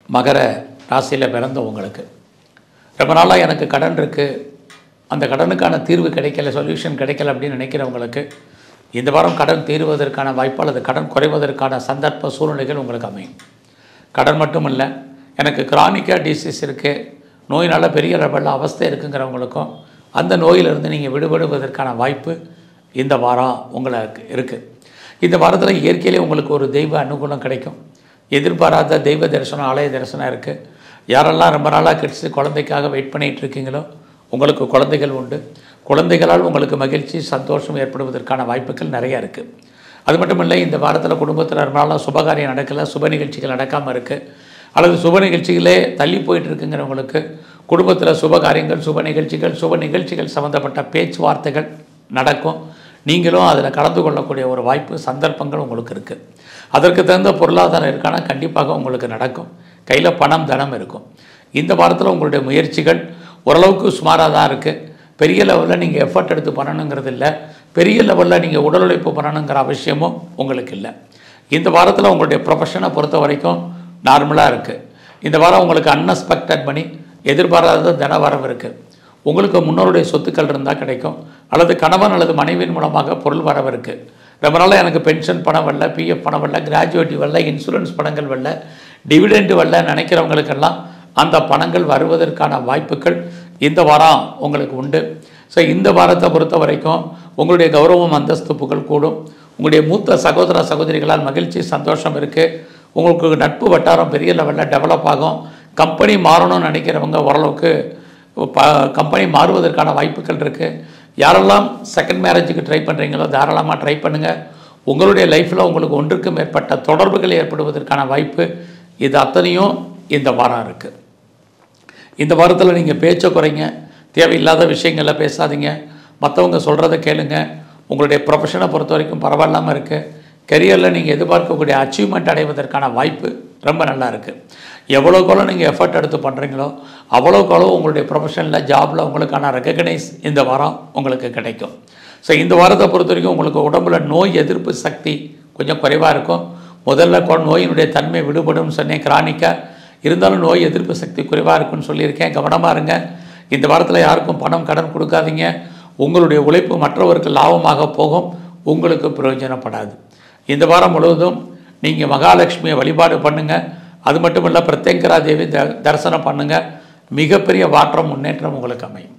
மகர ராசியில் பிறந்த உங்களுக்கு ரொம்ப நாளாக எனக்கு கடன் இருக்குது அந்த கடனுக்கான தீர்வு கிடைக்கல சொல்யூஷன் கிடைக்கல அப்படின்னு நினைக்கிறவங்களுக்கு இந்த வாரம் கடன் தீர்வதற்கான வாய்ப்பு அல்லது கடன் குறைவதற்கான சந்தர்ப்ப சூழ்நிலைகள் உங்களுக்கு அமையும் கடன் மட்டும் இல்லை எனக்கு கிரானிக்காக டிசீஸ் இருக்குது நோயினால் பெரிய லெவலில் அவஸ்தை இருக்குங்கிறவங்களுக்கும் அந்த நோயிலிருந்து நீங்கள் விடுபடுவதற்கான வாய்ப்பு இந்த வாரம் உங்களுக்கு இருக்குது இந்த வாரத்தில் இயற்கையிலே உங்களுக்கு ஒரு தெய்வ அனுகூலம் கிடைக்கும் எதிர்பாராத தெய்வ தரிசனம் ஆலய தரிசனம் இருக்குது யாரெல்லாம் ரொம்ப நாளாக கிட்ஸு குழந்தைக்காக வெயிட் பண்ணிகிட்டு இருக்கீங்களோ உங்களுக்கு குழந்தைகள் உண்டு குழந்தைகளால் உங்களுக்கு மகிழ்ச்சி சந்தோஷம் ஏற்படுவதற்கான வாய்ப்புகள் நிறைய இருக்குது அது மட்டும் இல்லை இந்த வாரத்தில் குடும்பத்தில் ரொம்ப நாளாக சுபகாரியம் நடக்கலை சுப நிகழ்ச்சிகள் நடக்காமல் இருக்குது அல்லது சுப நிகழ்ச்சிகளே தள்ளி போயிட்டு இருக்குங்கிறவங்களுக்கு குடும்பத்தில் சுப காரியங்கள் சுப நிகழ்ச்சிகள் சுப நிகழ்ச்சிகள் சம்மந்தப்பட்ட பேச்சுவார்த்தைகள் நடக்கும் நீங்களும் அதில் கலந்து கொள்ளக்கூடிய ஒரு வாய்ப்பு சந்தர்ப்பங்கள் உங்களுக்கு இருக்குது அதற்கு தகுந்த பொருளாதாரம் இருக்கானா கண்டிப்பாக உங்களுக்கு நடக்கும் கையில் பணம் தனம் இருக்கும் இந்த வாரத்தில் உங்களுடைய முயற்சிகள் ஓரளவுக்கு சுமாராக தான் இருக்குது பெரிய லெவலில் நீங்கள் எஃபர்ட் எடுத்து பண்ணணுங்கிறது இல்லை பெரிய லெவலில் நீங்கள் உடல் உழைப்பு பண்ணணுங்கிற அவசியமும் உங்களுக்கு இல்லை இந்த வாரத்தில் உங்களுடைய ப்ரொஃபஷனை பொறுத்த வரைக்கும் நார்மலாக இருக்குது இந்த வாரம் உங்களுக்கு அன்எக்ஸ்பெக்டட் மணி எதிர்பாராத தன வரவு இருக்குது உங்களுக்கு முன்னோருடைய சொத்துக்கள் இருந்தால் கிடைக்கும் அல்லது கணவன் அல்லது மனைவியின் மூலமாக பொருள் வரவு இருக்குது ரொம்ப நாளாக எனக்கு பென்ஷன் பணம் வரல பிஎஃப் பணம் வரல கிராஜுவேட்டி வரல இன்சூரன்ஸ் பணங்கள் வரல டிவிடெண்ட் வரல நினைக்கிறவங்களுக்கெல்லாம் அந்த பணங்கள் வருவதற்கான வாய்ப்புகள் இந்த வாரம் உங்களுக்கு உண்டு ஸோ இந்த வாரத்தை பொறுத்த வரைக்கும் உங்களுடைய கௌரவம் அந்தஸ்து புகழ் கூடும் உங்களுடைய மூத்த சகோதர சகோதரிகளால் மகிழ்ச்சி சந்தோஷம் இருக்குது உங்களுக்கு நட்பு வட்டாரம் பெரிய லெவலில் டெவலப் ஆகும் கம்பெனி மாறணும்னு நினைக்கிறவங்க ஓரளவுக்கு ப கம்பெனி மாறுவதற்கான வாய்ப்புகள் இருக்குது யாரெல்லாம் செகண்ட் மேரேஜுக்கு ட்ரை பண்ணுறீங்களோ தாராளமாக ட்ரை பண்ணுங்கள் உங்களுடைய லைஃப்பில் உங்களுக்கு ஒன்றுக்கு மேற்பட்ட தொடர்புகள் ஏற்படுவதற்கான வாய்ப்பு இது அத்தனையும் இந்த வாரம் இருக்குது இந்த வாரத்தில் நீங்கள் பேச்சை குறைங்க தேவையில்லாத விஷயங்களை பேசாதீங்க மற்றவங்க சொல்கிறத கேளுங்க உங்களுடைய ப்ரொஃபஷனை பொறுத்த வரைக்கும் பரவாயில்லாமல் இருக்குது கெரியரில் நீங்கள் எதிர்பார்க்கக்கூடிய அச்சீவ்மெண்ட் அடைவதற்கான வாய்ப்பு ரொம்ப நல்லா இருக்குது எவ்வளோக்கெவ்வளோ நீங்கள் எஃபர்ட் எடுத்து பண்ணுறீங்களோ அவ்வளோக்கெவ்வளோ உங்களுடைய ப்ரொஃபஷனில் ஜாபில் உங்களுக்கான ரெக்கக்னைஸ் இந்த வாரம் உங்களுக்கு கிடைக்கும் ஸோ இந்த வாரத்தை பொறுத்த வரைக்கும் உங்களுக்கு உடம்புல நோய் எதிர்ப்பு சக்தி கொஞ்சம் குறைவாக இருக்கும் முதல்ல கொ- நோயினுடைய தன்மை விடுபடும் சொன்னேன் கிரானிக்காக இருந்தாலும் நோய் எதிர்ப்பு சக்தி குறைவாக இருக்குன்னு சொல்லியிருக்கேன் கவனமாக இருங்க இந்த வாரத்தில் யாருக்கும் பணம் கடன் கொடுக்காதீங்க உங்களுடைய உழைப்பு மற்றவருக்கு லாபமாக போகும் உங்களுக்கு பிரயோஜனப்படாது இந்த வாரம் முழுவதும் நீங்கள் மகாலட்சுமியை வழிபாடு பண்ணுங்கள் அது மட்டும் இல்லை பிரத்யங்கரா தேவி த தரிசனம் பண்ணுங்கள் மிகப்பெரிய மாற்றம் முன்னேற்றம் உங்களுக்கு அமையும்